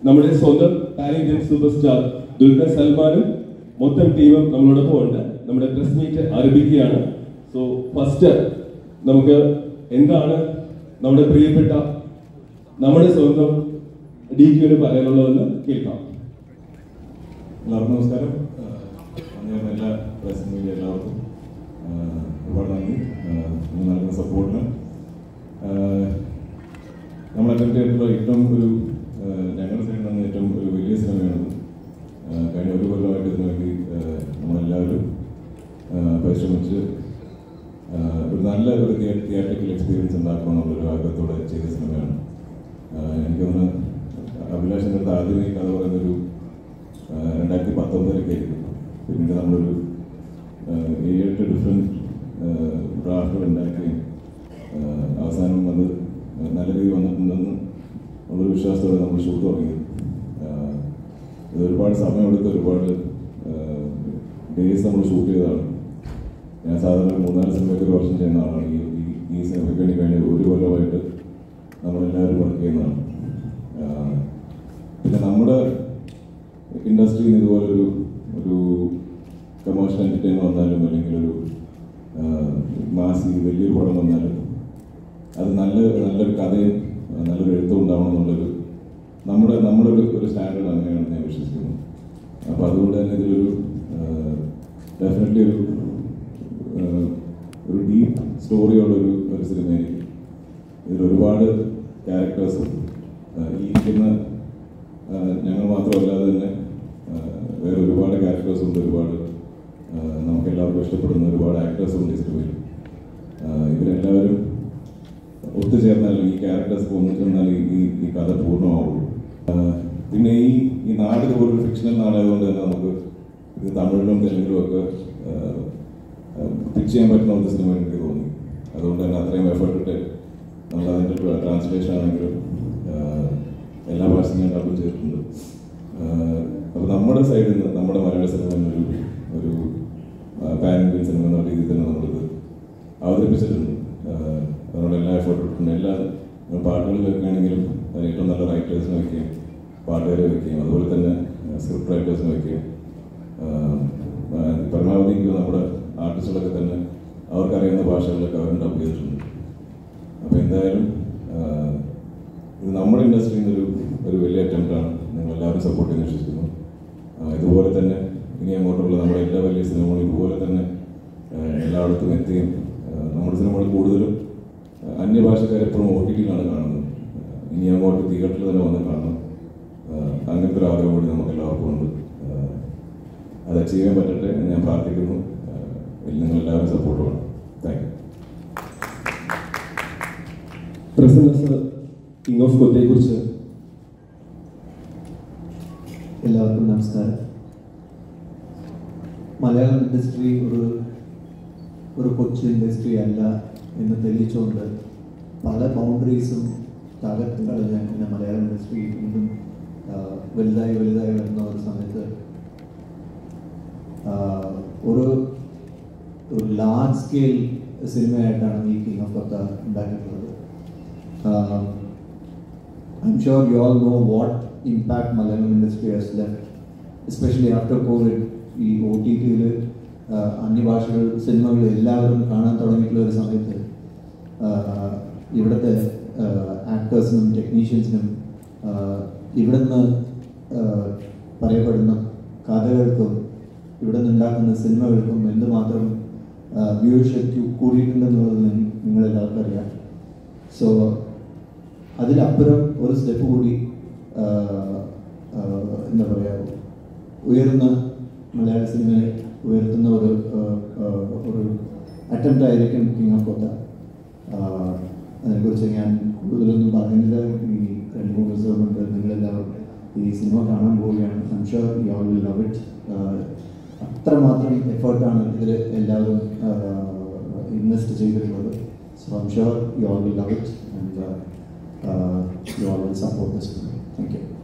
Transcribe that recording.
നമ്മുടെ സ്വന്തം pan Indian super star Dulquer സൽമാനും മൊത്തം ടീമും നമ്മളോടൊപ്പം ഉണ്ട് നമ്മുടെ പ്രസ് മീറ്റ് ആരംഭിക്കുകയാണ് സോ ഫസ്റ്റ് നമുക്ക് എന്താണ് നമ്മുടെ പ്രിയപ്പെട്ട നമ്മുടെ സ്വന്തം ഡി ക്യൂന് പറയാനുള്ളതെന്ന് കേൾക്കാം എല്ലാവർക്കും നമസ്കാരം ഞാൻ എല്ലാ പ്രസ് മീഡിയ എല്ലാവർക്കും ആഹ് ഒരുപാട് നന്ദി ആഹ് നിങ്ങൾ നൽകുന്ന സപ്പോർട്ടിന് നമ്മൾ അറ്റൻഡ് ചെയ്തിട്ടുള്ള ഏറ്റവും ഒരു ആഹ് ഞങ്ങളുടെ സൈഡിൽ നിന്ന് ഏറ്റവും ഒരു വലിയ സിനിമയാണ് ആഹ് കഴിഞ്ഞ ഒരു കൊല്ലമായിട്ട് ഇതിനു വേണ്ടി ആഹ് നമ്മളെല്ലാവരും ആഹ് പരിശ്രമിച്ച് ആഹ് ഒരു നല്ല ഒരു തിയേറ്ററിക്കൽ എക്സ്പീരിയൻസ് ഉണ്ടാക്കണമെന്നുള്ളൊരു ആഗ്രഹത്തോടെ ചെയ്ത സിനിമയാണ് ആഹ് എനിക്ക് തോന്നുന്നു അഭിലാഷിൻ്റെ അടുത്ത് ആദ്യമേ ഈ കഥ പറയുന്നൊരു ആഹ് രണ്ടായിരത്തി പത്തൊമ്പതിലൊക്കെ ആയിരിക്കും പിന്നീട് നമ്മളൊരു ആഹ് ഏഴെട്ട് ഡിഫറെൻറ്റ് ഡ്രാഫ്റ്റുകൾ ഉണ്ടാക്കുകയും ആഹ് അവസാനം അത് നല്ല രീതിയിൽ വന്നിട്ടുണ്ടെന്ന് ഉള്ളൊരു വിശ്വാസത്തോടെ നമ്മൾ ഷൂട്ട് തുടങ്ങി ആഹ് ഇത് ഒരുപാട് സമയമെടുത്ത് ഒരുപാട് ഡേയ്സ് നമ്മൾ ഷൂട്ട് ചെയ്തതാണ് ഞാൻ സാധാരണ ഒരു മൂന്നാല് സിനിമയ്ക്ക് ഒരു വർഷം ചെയ്യുന്ന ആളാണ് ഈ ഈ- ഈ സിനിമയ്ക്ക് വേണ്ടി കഴിഞ്ഞ ഒരു കൊല്ലമായിട്ട് നമ്മളെല്ലാവരും വർക്ക് ചെയ്യുന്നതാണ് ആഹ് പിന്നെ നമ്മുടെ ഇൻഡസ്ട്രിയിൽ ഇതുപോലൊരു ഒരു കമേഴ്ഷ്യൽ എൻ്റർടൈൻമെൻറ്റ് വന്നാലും അല്ലെങ്കിൽ ഒരു മാസി വലിയൊരു പടം വന്നാലും അത് നല്ല നല്ലൊരു കഥയും ആ, നല്ലൊരു എഴുത്തും ഉണ്ടാവണം എന്നുള്ളൊരു നമ്മുടെ നമ്മുടെ ഒരു ഒരു സ്റ്റാൻഡേർഡ് അങ്ങനെയാണ് ഞാൻ വിശ്വസിക്കുന്നത് അപ്പോൾ അതുകൊണ്ട് തന്നെ ഇതിലൊരു ഡെഫിനറ്റ്ലി ഒരു ആ, ഒരു ഡീപ്പ് സ്റ്റോറിയുള്ള ഒരു ഒരു സിനിമയായിരിക്കും ഇതിൽ ഒരുപാട് ക്യാരക്ടേഴ്സും ഈ ഇരിക്കുന്ന ആ, ഞങ്ങൾ മാത്രമല്ലാതെ തന്നെ ആ, വേറെ ഒരുപാട് ക്യാരക്ടേഴ്സ് ഉണ്ട് ഒരുപാട് ആ, നമുക്ക് എല്ലാവർക്കും ഇഷ്ടപ്പെടുന്ന ഒരുപാട് ആക്ടേഴ്സ് ഉണ്ട് ഈ സിനിമയിൽ ആ, ഇവരെല്ലാവരും ഒത്തുചേർന്നാൽ ഈ ക്യാരക്ടേഴ്സ് ഒന്നിച്ചെന്നാൽ ഈ ഈ- ഈ കഥ പൂർണ്ണമാവുള്ളൂ ആ, പിന്നെ ഈ ഈ നാട് പോലൊരു ഫിക്ഷണൽ നാടായതുകൊണ്ട് തന്നെ നമുക്ക് ഇത് തമിഴിലും തെലുങ്കിലും ഒക്കെ പിച്ച് ചെയ്യാൻ പറ്റുന്ന ഒരു സിനിമ എനിക്ക് തോന്നി അതുകൊണ്ട് തന്നെ അത്രയും എഫേർട്ട് ഇട്ട് നമ്മൾ അതിൻ്റെ ട്രാൻസ്ലേഷൻ ആണെങ്കിലും ആ, എല്ലാ ഭാഷയും ഞാൻ ഡബിൾ ചെയ്തിട്ടുണ്ട് അപ്പോൾ നമ്മുടെ സൈഡിൽ നിന്ന് നമ്മുടെ മലയാള സിനിമ എന്നൊരു ഒരു പാൻ ഇന്ത്യൻ സിനിമ എന്ന രീതിയിൽ തന്നെ നമ്മളിത് അവതരിപ്പിച്ചിട്ടുണ്ട് ആ, അതിനുള്ള എല്ലാ എഫേർട്ടും ഇട്ടിട്ടുണ്ട് എല്ലാ പാട്ടുകൾ വെക്കുകയാണെങ്കിലും അതിന് ഏറ്റവും നല്ല റൈറ്റേഴ്സിനെ വയ്ക്കുകയും പാട്ടുകാരെ വയ്ക്കുകയും അതുപോലെ തന്നെ സ്ക്രിപ്റ്റ് റൈറ്റേഴ്സിനെ വയ്ക്കുകയും ആ, ആ, പരമാവധി എനിക്ക് നമ്മുടെ ആർട്ടിസ്റ്റുകളൊക്കെ തന്നെ അവർക്കറിയുന്ന ഭാഷകളിലൊക്കെ അവർ ഡബ് ചെയ്തിട്ടുണ്ട് അപ്പോൾ എന്തായാലും ആ, ഇത് നമ്മുടെ ഇൻഡസ്ട്രിയിൽ നിന്നൊരു ഒരു വലിയ അറ്റംപ്റ്റാണ് നിങ്ങൾ എല്ലാവരും സപ്പോർട്ട് ചെയ്യുന്ന വിശ്വസിക്കുന്നു ആ, ഇതുപോലെ തന്നെ ഇനി അങ്ങോട്ടുള്ള നമ്മുടെ എല്ലാ വലിയ സിനിമകളും ഇതുപോലെ തന്നെ ആ, എല്ലായിടത്തും എത്തുകയും ആ, നമ്മുടെ സിനിമകൾ കൂടുതലും ആ, അന്യഭാഷക്കാർ എപ്പോഴും ഒ ടി ടിയിലാണ് കാണുന്നത് ആ, ഇനി അങ്ങോട്ട് തിയേറ്ററിൽ തന്നെ വന്ന് കാണണം ആ, അങ്ങനത്തെ ഒരു ആഗ്രഹം കൂടി നമുക്ക് എല്ലാവർക്കും ഉണ്ട് ആ, അത് അച്ചീവ് ചെയ്യാൻ പറ്റട്ടെ എന്ന് ഞാൻ പ്രാർത്ഥിക്കുന്നു ആ, നിങ്ങൾ എല്ലാവരും സപ്പോർട്ട് വേണം thank you Prasanna sir king of കൊത്തയെ കുറിച്ച് എല്ലാവർക്കും നമസ്കാരം മലയാളം ഇൻഡസ്ട്രി ഒരു ഒരു കൊച്ചു ഇൻഡസ്ട്രി അല്ല എന്ന് തെളിയിച്ചുകൊണ്ട് പല ബൗണ്ടറീസും തകർത്ത് കളഞ്ഞ പിന്നെ മലയാളം ഇൻഡസ്ട്രി വീണ്ടും ആ, വലുതായി വലുതായി വരുന്ന ഒരു സമയത്ത് ആ, ഒരു ഒരു ലാർജ് സ്കെയിൽ സിനിമയായിട്ടാണ് ഈ കിങ് ഓഫ് കൊത്ത ഉണ്ടാക്കിയിട്ടുള്ളത് I'm sure you all know what impact Malayalam industry has left, especially after COVID. ഈ ഒ ടി ടിയിൽ അന്യഭാഷകൾ സിനിമകൾ എല്ലാവരും കാണാൻ തുടങ്ങിയിട്ടുള്ള ഒരു സമയത്ത് ആഹ്, ഇവിടുത്തെ ആക്ടേഴ്സിനും ടെക്നീഷ്യൻസിനും ഇവിടുന്ന് ആഹ്, പറയപ്പെടുന്ന കഥകൾക്കും ഇവിടെ നിന്ന് ഉണ്ടാക്കുന്ന സിനിമകൾക്കും എന്തുമാത്രം വ്യൂവർഷിപ്പ് കൂടിയിട്ടുണ്ടെന്നുള്ളത് നി- നിങ്ങളെല്ലാവർക്കും അറിയാം സോ അതിലപ്പുറം ഒരു സ്റ്റെപ്പ് കൂടി ആ, ആ, എന്താ പറയുക ഉയർന്ന മലയാള സിനിമയെ ഉയർത്തുന്ന ഒരു ആ, ആ, ഒരു അറ്റംപ്റ്റ് ആയിരിക്കും കിങ് ഓഫ് കൊത്ത ആ, അതിനെക്കുറിച്ച് ഞാൻ കൂടുതലൊന്നും പറയുന്നില്ല ഈ രണ്ട് മൂന്ന് ദിവസം കൊണ്ട് നിങ്ങളെല്ലാവരും ഈ സിനിമ കാണാൻ പോവുകയാണ് I'm sure you all will love it അത്രമാത്രം എഫേർട്ടാണ് ഇതിൽ എല്ലാവരും ഇൻവെസ്റ്റ് ചെയ്തിട്ടുള്ളത് so I'm sure you all will love it and you all will support this thank U